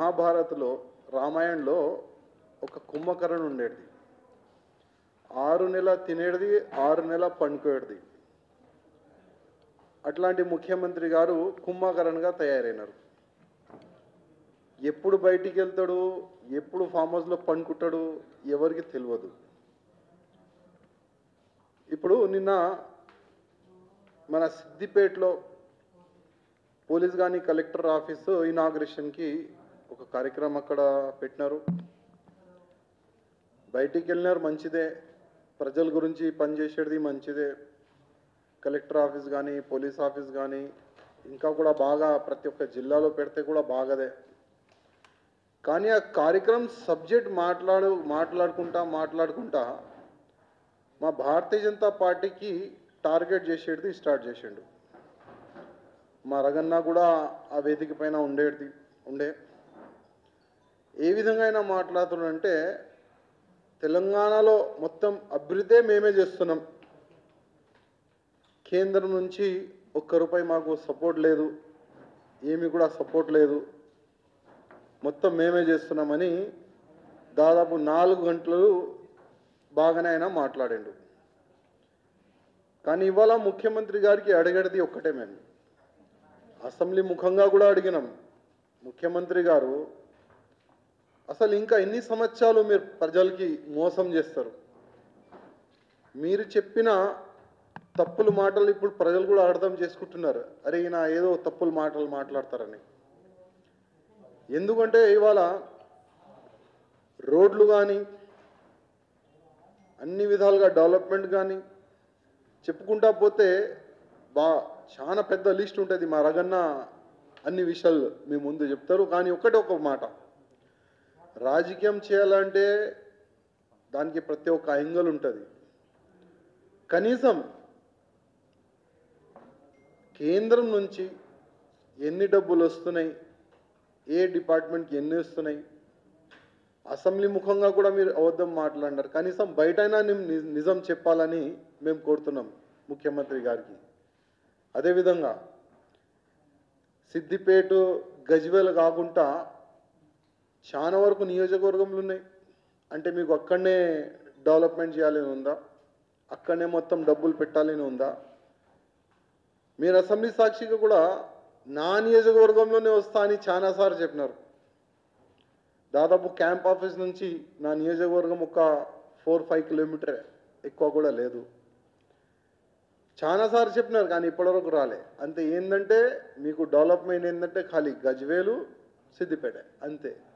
మహాభారత్లో రామాయణంలో ఒక కుంభకరణ ఉండేది ఆరు నెల తినేది ఆరు నెల పండుకోయేది అట్లాంటి ముఖ్యమంత్రి గారు కుంభకరణగా తయారైనారు ఎప్పుడు బయటికి వెళ్తాడు ఎప్పుడు ఫామ్ హౌస్లో పండుకుంటాడు ఎవరికి తెలియదు ఇప్పుడు నిన్న మన సిద్దిపేటలో పోలీస్ కానీ కలెక్టర్ ఆఫీసు ఇనాగ్రేషన్కి ఒక కార్యక్రమం అక్కడ పెట్టినారు బయటికి వెళ్ళినారు మంచిదే ప్రజల గురించి పనిచేసేది మంచిదే కలెక్టర్ ఆఫీస్ కానీ పోలీస్ ఆఫీస్ కానీ ఇంకా కూడా బాగా ప్రతి ఒక్క జిల్లాలో పెడితే కూడా బాగదే కానీ ఆ కార్యక్రమం సబ్జెక్ట్ మాట్లాడు మాట్లాడుకుంటా మాట్లాడుకుంటా మా భారతీయ జనతా పార్టీకి టార్గెట్ చేసేది స్టార్ట్ చేసిండు మా రగన్న కూడా ఆ వేదిక పైన ఉండేది ఉండే ఏ విధంగా అయినా మాట్లాడుతున్నాడంటే తెలంగాణలో మొత్తం అభివృద్ధే మేమే చేస్తున్నాం కేంద్రం నుంచి ఒక్క రూపాయి మాకు సపోర్ట్ లేదు ఏమి కూడా సపోర్ట్ లేదు మొత్తం మేమే చేస్తున్నామని దాదాపు నాలుగు గంటలు బాగానే ఆయన మాట్లాడిండు కానీ ఇవాళ ముఖ్యమంత్రి గారికి అడిగేది ఒక్కటే మేము అసెంబ్లీ ముఖంగా కూడా అడిగినాం ముఖ్యమంత్రి గారు అసలు ఇంకా ఎన్ని సంవత్సరాలు మీరు ప్రజలకి మోసం చేస్తారు మీరు చెప్పిన తప్పుల మాటలు ఇప్పుడు ప్రజలు కూడా అర్థం చేసుకుంటున్నారు అరే ఈయన ఏదో తప్పుల మాటలు మాట్లాడతారని ఎందుకంటే ఇవాళ రోడ్లు కానీ అన్ని విధాలుగా డెవలప్మెంట్ కానీ చెప్పుకుంటా పోతే బా చాలా పెద్ద లిస్ట్ ఉంటుంది మా రగన్న అన్ని విషయాలు మీ ముందు చెప్తారు కానీ ఒకటే ఒక మాట రాజకీయం చేయాలంటే దానికి ప్రతి ఒక్క యాంగిల్ ఉంటుంది కనీసం కేంద్రం నుంచి ఎన్ని డబ్బులు వస్తున్నాయి ఏ డిపార్ట్మెంట్కి ఎన్ని వస్తున్నాయి అసెంబ్లీ ముఖంగా కూడా మీరు అబద్ధం మాట్లాడినారు కనీసం బయటైనా ని- నిజం చెప్పాలని మేము కోరుతున్నాం ముఖ్యమంత్రి గారికి అదేవిధంగా సిద్దిపేట గజ్వేల్ కాకుండా చాలా వరకు నియోజకవర్గంలు ఉన్నాయి అంటే మీకు అక్కడనే డెవలప్మెంట్ చేయాలని ఉందా అక్కడనే మొత్తం డబ్బులు పెట్టాలని ఉందా మీరు అసెంబ్లీ సాక్షిగా కూడా నా నియోజకవర్గంలోనే వస్తా అని చాలాసార్లు చెప్పినారు దాదాపు క్యాంప్ ఆఫీస్ నుంచి నా నియోజకవర్గం ఒక ఫోర్ ఫైవ్ కిలోమీటర్ ఎక్కువ కూడా లేదు చాలాసార్లు చెప్పినారు కానీ ఇప్పటివరకు రాలే అంతే ఏంటంటే మీకు డెవలప్మెంట్ ఏంటంటే ఖాళీ గజ్వేలు సిద్దిపేట అంతే